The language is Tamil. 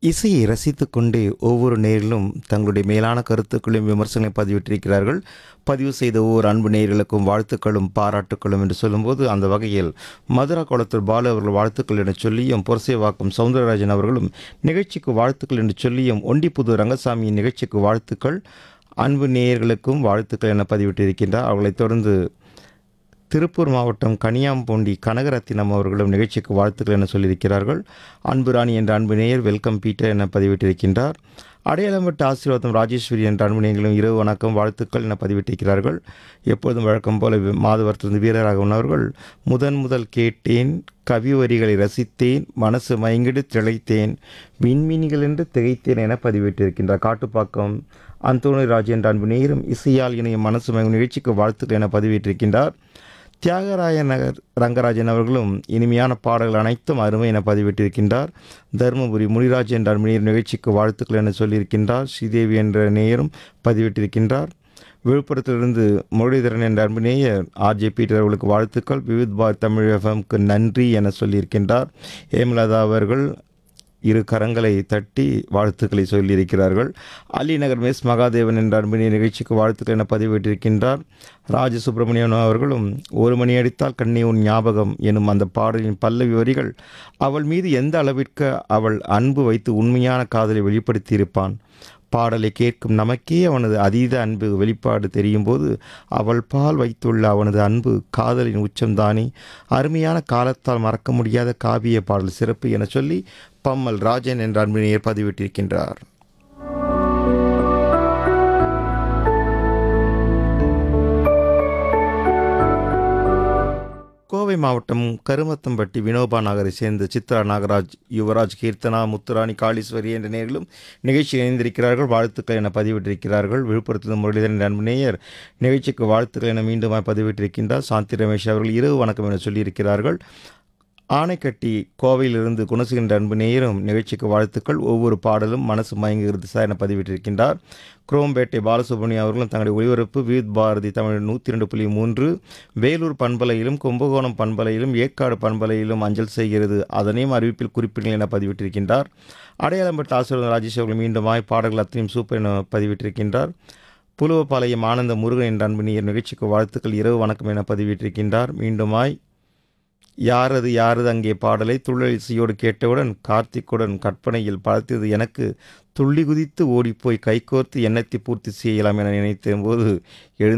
இசையை ரசித்துக்கொண்டே ஒவ்வொரு நேரிலும் தங்களுடைய மேலான கருத்துக்களையும் விமர்சனங்களையும் பதிவிட்டிருக்கிறார்கள் பதிவு செய்த ஒவ்வொரு அன்பு நேயர்களுக்கும் வாழ்த்துக்களும் பாராட்டுக்களும் என்று சொல்லும்போது அந்த வகையில் மதுரா குளத்தூர் பாலு அவர்கள் வாழ்த்துக்கள் என்று சொல்லியும் புரசேவாக்கம் சவுந்தரராஜன் அவர்களும் நிகழ்ச்சிக்கு வாழ்த்துக்கள் என்று சொல்லியும் ஒண்டிப்புது ரங்கசாமியின் நிகழ்ச்சிக்கு வாழ்த்துக்கள் அன்பு நேயர்களுக்கும் வாழ்த்துக்கள் என பதிவிட்டிருக்கின்றார் அவர்களைத் தொடர்ந்து திருப்பூர் மாவட்டம் கனியாம்பூண்டி கனகரத்தினம் அவர்களும் நிகழ்ச்சிக்கு வாழ்த்துக்கள் என சொல்லியிருக்கிறார்கள் அன்பு ராணி என்ற அன்பு நேயர் வெல்கம் பீட்டர் என பதிவிட்டிருக்கின்றார் அடையாளம்பட்டு ஆசீர்வாதம் ராஜேஸ்வரி என்ற அன்பு நேயர்களும் இரவு வணக்கம் வாழ்த்துக்கள் என பதிவிட்டிருக்கிறார்கள் எப்பொழுதும் வழக்கம் போல வி- மாதவரத்திலிருந்து வீரராகவன் அவர்கள் முதன் முதல் கேட்டேன் கவி வரிகளை ரசித்தேன் மனசு மயங்கிடு திளைத்தேன் விண்மீன்கள் என்று திகைத்தேன் என பதிவிட்டிருக்கின்றார் காட்டுப்பாக்கம் அந்தோணி ராஜ் என்ற அன்பு நேயரும் இசையால் இணையும் மனசு மயங்கும் நிகழ்ச்சிக்கு வாழ்த்துக்கள் என பதிவிட்டிருக்கின்றார் தியாகராய நகர் ரங்கராஜன் அவர்களும் இனிமையான பாடல்கள் அனைத்தும் அருமை என பதிவிட்டிருக்கின்றார் தருமபுரி முனிராஜ் என்ற அன்பு நிகழ்ச்சிக்கு வாழ்த்துக்கள் என சொல்லியிருக்கின்றார் ஸ்ரீதேவி என்ற நேயரும் பதிவிட்டிருக்கின்றார் விழுப்புரத்திலிருந்து முரளிதரன் என்ற அன்பு நேயர் ஆர்ஜே பீட்டர் அவர்களுக்கு வாழ்த்துக்கள் விவித் பார் தமிழ் எஃப்எம்க்கு நன்றி என சொல்லியிருக்கின்றார் ஹேமலதா அவர்கள் இரு கரங்களை தட்டி வாழ்த்துக்களை சொல்லியிருக்கிறார்கள் அலிநகர் மெஸ் மகாதேவன் என்ற அன்பினிய நிகழ்ச்சிக்கு வாழ்த்துக்கள் என பதிவிட்டிருக்கின்றார் ராஜ சுப்பிரமணியன் அவர்களும் ஒரு மணி அடித்தால் கண்ணே உன் ஞாபகம் எனும் அந்த பாடலின் பல்லவி வரிகள் அவள் மீது எந்த அளவிற்கு அவள் அன்பு வைத்து உண்மையான காதலை வெளிப்படுத்தியிருப்பான் பாடலை கேட்கும் நமக்கே அவனது அதீத அன்பு வெளிப்பாடு தெரியும் போது அவள் பால் வைத்துள்ள அவனது அன்பு காதலின் உச்சம்தானே அருமையான காலத்தால் மறக்க முடியாத காவிய பாடல் சிறப்பு என சொல்லி பம்மல் ராஜன் என்ற அன்பினையர் பதிவிட்டிருக்கின்றார் கோவை மாவட்டம் கருமத்தம்பட்டி வினோபா நகரை சேர்ந்த சித்ரா நாகராஜ் யுவராஜ் கீர்த்தனா முத்துராணி காளீஸ்வரி என்ற நேர்களும் நிகழ்ச்சி இணைந்திருக்கிறார்கள் வாழ்த்துக்கள் என பதிவிட்டிருக்கிறார்கள் விழுப்புரத்தில் முரளிதரன் என்ற அன்பு நேயர் நிகழ்ச்சிக்கு வாழ்த்துக்கள் என மீண்டும் பதிவிட்டிருக்கின்றார் சாந்தி ரமேஷ் அவர்கள் இரவு வணக்கம் என சொல்லியிருக்கிறார்கள் ஆனைக்கட்டி கோவையிலிருந்து குணசுகின்ற அன்பு நேயரும் நிகழ்ச்சிக்கு வாழ்த்துக்கள் ஒவ்வொரு பாடலும் மனசு மயங்குகிறது சார் என பதிவிட்டிருக்கின்றார் குரோம்பேட்டை பாலசுப்ரமணியம் அவர்களும் தங்களுடைய ஒளிபரப்பு வித் பாரதி தமிழ் நூற்றி ரெண்டு புள்ளி மூன்று வேலூர் பண்பலையிலும் கும்பகோணம் பண்பலையிலும் ஏற்காடு பண்பலையிலும் அஞ்சல் செய்கிறது அதனையும் அறிவிப்பில் குறிப்பிடுங்கள் என பதிவிட்டிருக்கின்றார் அடையாளம்பட்ட ஆசிரியர் ராஜேஷ் அவர்கள் மீண்டுமாய் பாடல்கள் அத்தனையும் சூப்பர் என பதிவிட்டிருக்கின்றார் புலுவப்பாளையம் ஆனந்த முருகன் என்ற அன்பு நேயர் நிகழ்ச்சிக்கு வாழ்த்துக்கள் இரவு வணக்கம் என பதிவிட்டிருக்கின்றார் மீண்டுமாய் யாரது யாரது அங்கே பாடலை துள்ளல் இசையோடு கேட்டவுடன் கார்த்திக்குடன் கற்பனையில் பார்த்தது எனக்கு துள்ளி குதித்து ஓடிப்போய் கைகோர்த்து எண்ணத்தை பூர்த்தி செய்யலாம் என நினைத்த போது எழுந்து